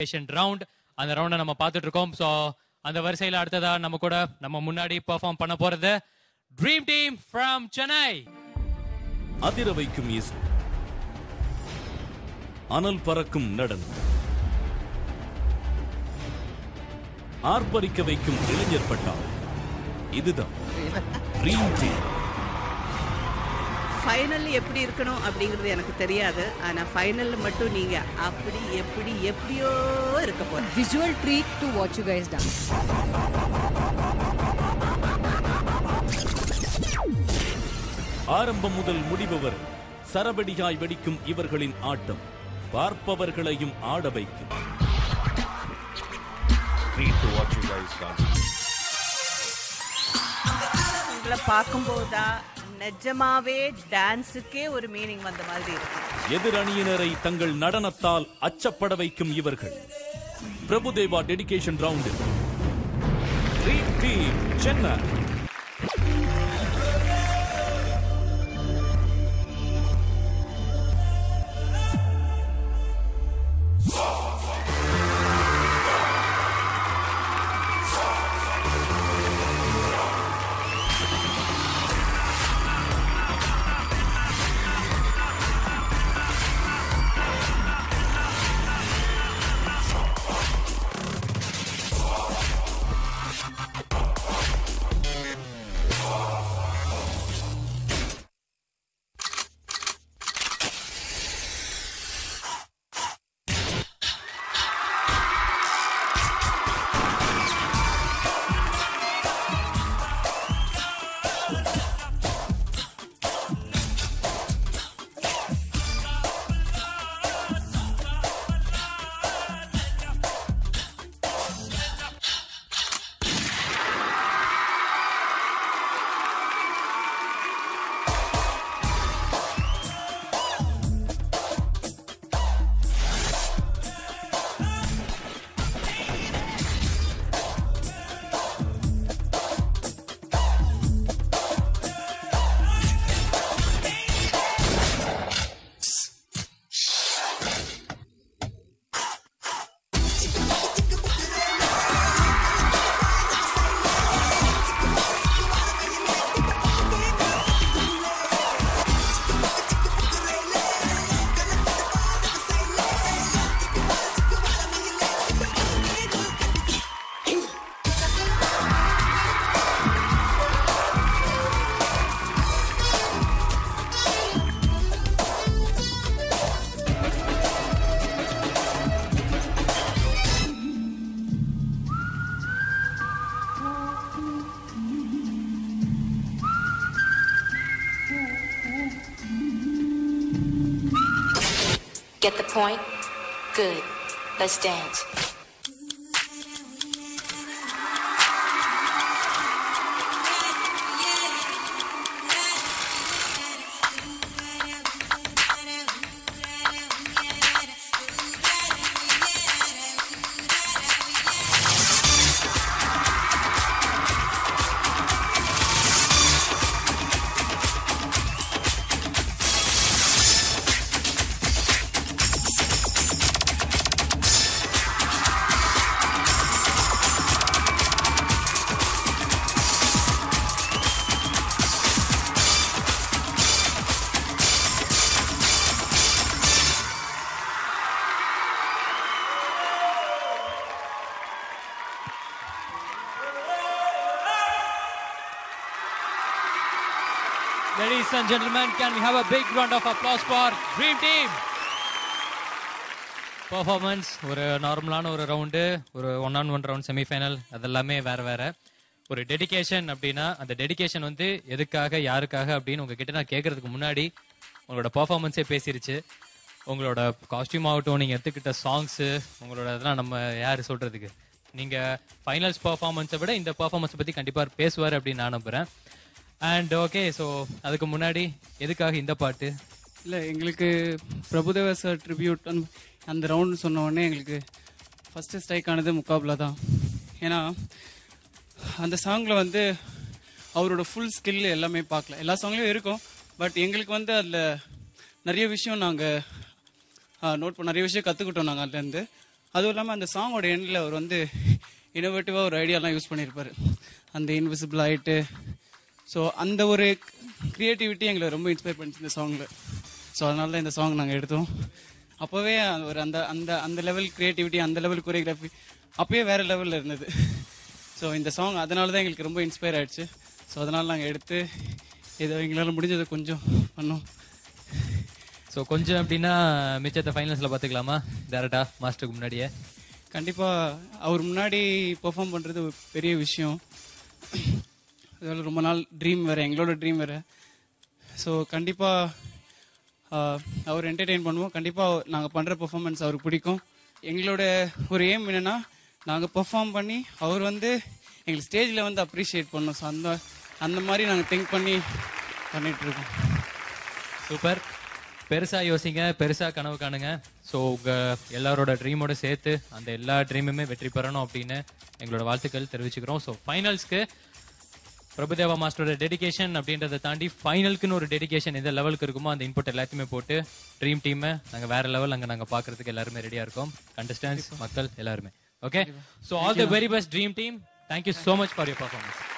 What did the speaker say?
Round அந்த ரவுண்டை நம்ம பார்த்துட்டு இருக்கோம் ஸோ அந்த வரிசையில் அடுத்ததா நம்ம கூட நம்ம முன்னாடி பெர்ஃபார்ம் பண்ண போறது ட்ரீம் டீம் ஃப்ரம் சென்னை அதிர வைக்கும் இசை அனல் பறக்கும் நடனம் ஆர்ப்பரிக்க வைக்கும் இளைஞர் பட்டாளம் இதுதான் ட்ரீம் டீம் ஃபைனல் எப்படி இருக்கணும் அப்படிங்கிறது எனக்கு தெரியாது ஆனா ஃபைனல்ல மட்டும் நீங்க அப்படி எப்படி எப்படியோ இருக்க போற visual treat to watch you guys dance. ஆரம்பம் முதல் முடிவு வரை சரவெடியாய் வெடிக்கும் இவர்களின் ஆட்டம் பார்ப்பவர்களையும் ஆட வைக்கும் treat to watch you guys dance. உங்களை பார்க்கும்போதா நிஜமாவே டான்ஸுக்கே ஒரு மீனிங் வந்த மாதிரி இருக்கு எதிரணியினரை தங்கள் நடனத்தால் அச்சப்பட வைக்கும் இவர்கள் Prabhu Deva dedication round dream team Chennai Get the point? Good. Let's dance. Ladies and gentlemen, can we have a big round of applause for Dream Team? Performance ஒரு நார்மலான ஒரு ரவுண்டு ஒரு one on one round semifinal அதெல்லாமே வேற வேற ஒரு dedication அப்படின்னா அந்த டெடிகேஷன் வந்து எதுக்காக யாருக்காக அப்படின்னு உங்ககிட்ட நான் கேட்கறதுக்கு முன்னாடி உங்களோட பர்ஃபார்மன்ஸே பேசிருச்சு உங்களோட காஸ்டியூம் ஆகட்டும் நீங்க எடுத்துக்கிட்ட சாங்ஸ் உங்களோட இதெல்லாம் நம்ம யாரு சொல்றதுக்கு நீங்க ஃபைனல்ஸ் பர்ஃபார்மன்ஸை விட இந்த பர்ஃபார்மன்ஸை பத்தி கண்டிப்பா பேசுவார் அப்படின்னு நான் நம்புறேன் அண்ட் ஓகே ஸோ அதுக்கு முன்னாடி எதுக்காக இந்த பாட்டு இல்லை எங்களுக்கு பிரபுதேவா சார் ட்ரிபியூட் அந்த ரவுண்ட் சொன்ன உடனே எங்களுக்கு ஃபஸ்ட்டு ஸ்ட்ரைக் ஆனது முக்காபில் தான் ஏன்னா அந்த சாங்கில் வந்து அவரோட ஃபுல் ஸ்கில் எல்லாமே பார்க்கல எல்லா சாங்லேயும் இருக்கும் பட் எங்களுக்கு வந்து அதில் நிறைய விஷயம் நாங்கள் நோட் பண்ண நிறைய விஷயம் கற்றுக்கிட்டோம் நாங்கள் அதுலேருந்து அதுவும் இல்லாமல் அந்த சாங்கோட எண்டில் அவர் வந்து இனோவேட்டிவாக ஒரு ஐடியாலாம் யூஸ் பண்ணியிருப்பாரு அந்த இன்விசிபிள் ஆகிட்டு ஸோ அந்த ஒரு க்ரியேட்டிவிட்டி எங்களை ரொம்ப இன்ஸ்பயர் பண்ணிச்சு இந்த சாங்கில் ஸோ அதனால தான் இந்த சாங் நாங்கள் எடுத்தோம் அப்போவே ஒரு அந்த அந்த அந்த லெவல் க்ரியேட்டிவிட்டி அந்த லெவல் கொரியோகிராஃபி அப்போயே வேறு லெவலில் இருந்தது ஸோ இந்த சாங் அதனால தான் எங்களுக்கு ரொம்ப இன்ஸ்பயர் ஆயிடுச்சு ஸோ அதனால் நாங்கள் எடுத்து ஏதோ எங்களால் முடிஞ்சதை கொஞ்சம் பண்ணோம் ஸோ கொஞ்சம் அப்படின்னா மிச்சத்தை ஃபைனல்ஸ்ல பாத்துக்கலாமா டேரக்டா மாஸ்டருக்கு முன்னாடியே கண்டிப்பாக அவர் முன்னாடி பெர்ஃபார்ம் பண்ணுறது ஒரு பெரிய விஷயம் அதில் ரொம்ப நாள் ட்ரீம் வேறு எங்களோட ட்ரீம் வேறு ஸோ கண்டிப்பாக அவர் என்டர்டெயின் பண்ணுவோம் கண்டிப்பாக நாங்கள் பண்ணுற பெர்ஃபார்மன்ஸ் அவருக்கு பிடிக்கும் எங்களோட ஒரு எய்ம் என்னென்னா நாங்கள் பெர்ஃபார்ம் பண்ணி அவர் வந்து எங்களுக்கு ஸ்டேஜில் வந்து அப்ரிஷியேட் பண்ணோம் ஸோ அந்த அந்த மாதிரி நாங்கள் திங்க் பண்ணி பண்ணிட்டு இருக்கோம் சூப்பர் பெருசா யோசிங்க பெருசா கனவு காணுங்க ஸோ உங்க எல்லாரோட ட்ரீமோட சேர்த்து அந்த எல்லா ட்ரீமுமே வெற்றி பெறணும் அப்படின்னு எங்களோட வாழ்த்துக்கள் தெரிவிச்சுக்கிறோம் ஸோ ஃபைனல்ஸ்க்கு பிரபுதேவா மாஸ்டரோட டெடிகேஷன் அப்படின்றத தாண்டி ஃபைனலுக்குன்னு ஒரு டெடிகேஷன் எந்த லெவலுக்கு இருக்குமோ அந்த இன்புட் எல்லாத்தையுமே போட்டு ட்ரீம் டீமை நாங்க வேற லெவல் அங்க நாங்க பாக்குறதுக்கு எல்லாருமே ரெடியா இருக்கோம் கண்டஸ்டன்ஸ் மக்கள் எல்லாருமே okay so all the very best dream team thank you so much for your performance